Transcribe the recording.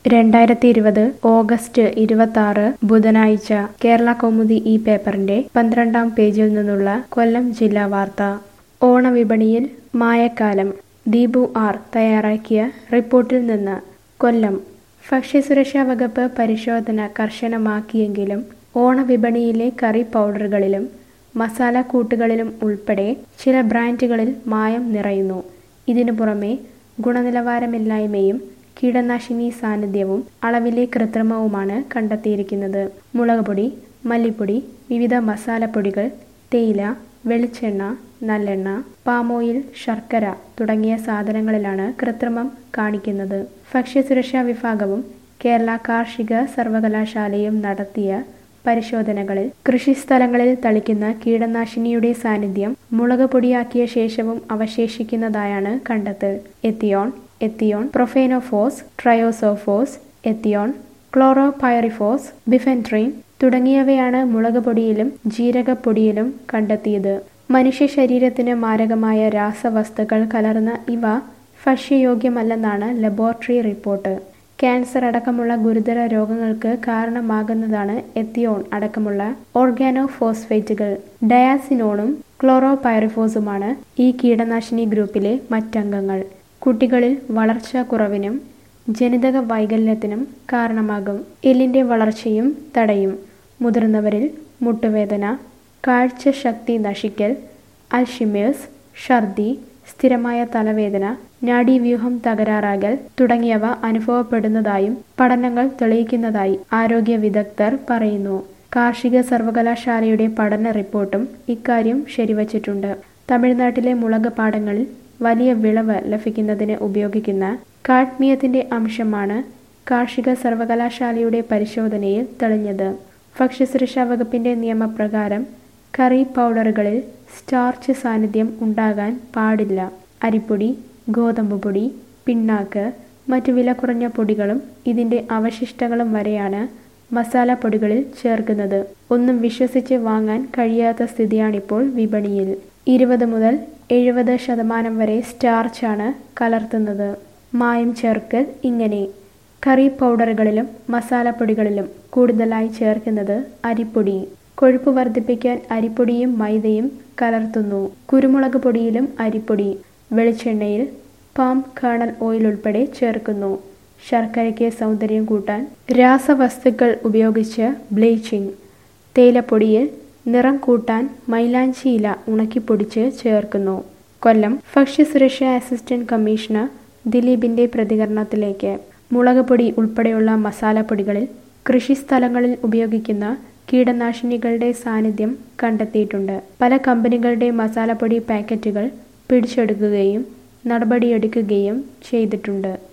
രണ്ടായിരത്തി ഇരുപത് ഓഗസ്റ്റ് ഇരുപത്തി ആറ് ബുധനാഴ്ച കേരള കൗമുദി ഈ പേപ്പറിന്റെ പന്ത്രണ്ടാം പേജിൽ നിന്നുള്ള കൊല്ലം ജില്ലാ വാർത്ത ഓണവിപണിയിൽ മായക്കാലം ദീപു ആർ തയ്യാറാക്കിയ റിപ്പോർട്ടിൽ നിന്ന് കൊല്ലം ഭക്ഷ്യസുരക്ഷാ വകുപ്പ് പരിശോധന കർശനമാക്കിയെങ്കിലും ഓണവിപണിയിലെ കറി പൗഡറുകളിലും മസാല കൂട്ടുകളിലും ഉൾപ്പെടെ ചില ബ്രാൻഡുകളിൽ മായം നിറയുന്നു ഇതിനു പുറമെ ഗുണനിലവാരമില്ലായ്മയും കീടനാശിനി സാന്നിധ്യവും അളവിലെ കൃത്രിമവുമാണ് കണ്ടെത്തിയിരിക്കുന്നത് മുളകുപൊടി മല്ലിപ്പൊടി വിവിധ മസാലപ്പൊടികൾ തേയില വെളിച്ചെണ്ണ നല്ലെണ്ണ പാമോയിൽ ശർക്കര തുടങ്ങിയ സാധനങ്ങളിലാണ് കൃത്രിമം കാണിക്കുന്നത് ഭക്ഷ്യസുരക്ഷാ വിഭാഗവും കേരള കാർഷിക സർവകലാശാലയും നടത്തിയ പരിശോധനകളിൽ കൃഷിസ്ഥലങ്ങളിൽ തളിക്കുന്ന കീടനാശിനിയുടെ സാന്നിധ്യം മുളക് പൊടിയാക്കിയ ശേഷവും അവശേഷിക്കുന്നതായാണ് കണ്ടെത്തൽ ethion ethion profenofos triazophos ethion chlorpyrifos bifenthrin തുടങ്ങിയവയാണ് മുളക് പൊടിയിലും ജീരകപ്പൊടിയിലും കണ്ടെത്തിയത് മനുഷ്യ ശരീരത്തിന് മാരകമായ രാസവസ്തുക്കൾ കലർന്ന ഇവ ഭക്ഷ്യയോഗ്യമല്ലെന്നാണ് ലബോറട്ടറി റിപ്പോർട്ട് ക്യാൻസർ അടക്കമുള്ള ഗുരുതര രോഗങ്ങൾക്ക് കാരണമാകുന്നതാണ് എത്തിയോൺ അടക്കമുള്ള ഓർഗാനോ ഫോസ്ഫേറ്റുകൾ ഡയാസിനോണും ക്ലോറോപൈറിഫോസുമാണ് ഈ കീടനാശിനി ഗ്രൂപ്പിലെ മറ്റംഗങ്ങൾ കുട്ടികളിൽ വളർച്ചാ കുറവിനും ജനിതക വൈകല്യത്തിനും കാരണമാകും എല്ലിന്റെ വളർച്ചയും തടയും മുതിർന്നവരിൽ മുട്ടുവേദന കാഴ്ചശക്തി നശിക്കൽ അൽഷിമേഴ്സ് ഛർദി സ്ഥിരമായ തലവേദന നാഡീവ്യൂഹം തകരാറാകൽ തുടങ്ങിയവ അനുഭവപ്പെടുന്നതായും പഠനങ്ങൾ തെളിയിക്കുന്നതായി ആരോഗ്യ വിദഗ്ധർ പറയുന്നു കാർഷിക സർവകലാശാലയുടെ പഠന റിപ്പോർട്ടും ഇക്കാര്യം ശരിവച്ചിട്ടുണ്ട് തമിഴ്നാട്ടിലെ മുളക് പാടങ്ങളിൽ വലിയ വിളവ് ലഭിക്കുന്നതിന് ഉപയോഗിക്കുന്ന കാഡ്മിയത്തിന്റെ അംശമാണ് കാർഷിക സർവകലാശാലയുടെ പരിശോധനയിൽ തെളിഞ്ഞത് ഭക്ഷ്യസുരക്ഷാ വകുപ്പിന്റെ നിയമപ്രകാരം കറി പൗഡറുകളിൽ സ്റ്റാർച്ച് സാന്നിധ്യം ഉണ്ടാകാൻ പാടില്ല അരിപ്പൊടി ഗോതമ്പ് പൊടി പിണ്ണാക്ക് മറ്റു വില കുറഞ്ഞ പൊടികളും ഇതിന്റെ അവശിഷ്ടങ്ങളും വരെയാണ് മസാലപ്പൊടികളിൽ ചേർക്കുന്നത് ഒന്നും വിശ്വസിച്ച് വാങ്ങാൻ കഴിയാത്ത സ്ഥിതിയാണിപ്പോൾ വിപണിയിൽ ഇരുപത് മുതൽ എഴുപത് ശതമാനം വരെ സ്റ്റാർച്ചാണ് കലർത്തുന്നത് മായം ചേർക്കൽ ഇങ്ങനെ കറി പൗഡറുകളിലും മസാലപ്പൊടികളിലും കൂടുതലായി ചേർക്കുന്നത് അരിപ്പൊടി കൊഴുപ്പ് വർദ്ധിപ്പിക്കാൻ അരിപ്പൊടിയും മൈദയും കലർത്തുന്നു കുരുമുളക് പൊടിയിലും അരിപ്പൊടി വെളിച്ചെണ്ണയിൽ പാം കേണൽ ഓയിൽ ഉൾപ്പെടെ ചേർക്കുന്നു ശർക്കരയ്ക്ക് സൗന്ദര്യം കൂട്ടാൻ രാസവസ്തുക്കൾ ഉപയോഗിച്ച് ബ്ലീച്ചിങ് തേയിലപ്പൊടിയിൽ നിറം കൂട്ടാൻ മൈലാഞ്ചി ഇല ഉണക്കിപ്പൊടിച്ച് ചേർക്കുന്നു കൊല്ലം ഭക്ഷ്യസുരക്ഷാ അസിസ്റ്റന്റ് കമ്മീഷണർ ദിലീപിന്റെ പ്രതികരണത്തിലേക്ക് മുളക് പൊടി ഉൾപ്പെടെയുള്ള മസാലപ്പൊടികളിൽ കൃഷിസ്ഥലങ്ങളിൽ ഉപയോഗിക്കുന്ന കീടനാശിനികളുടെ സാന്നിധ്യം കണ്ടെത്തിയിട്ടുണ്ട് പല കമ്പനികളുടെ മസാലപ്പൊടി പാക്കറ്റുകൾ പിടിച്ചെടുക്കുകയും നടപടിയെടുക്കുകയും ചെയ്തിട്ടുണ്ട്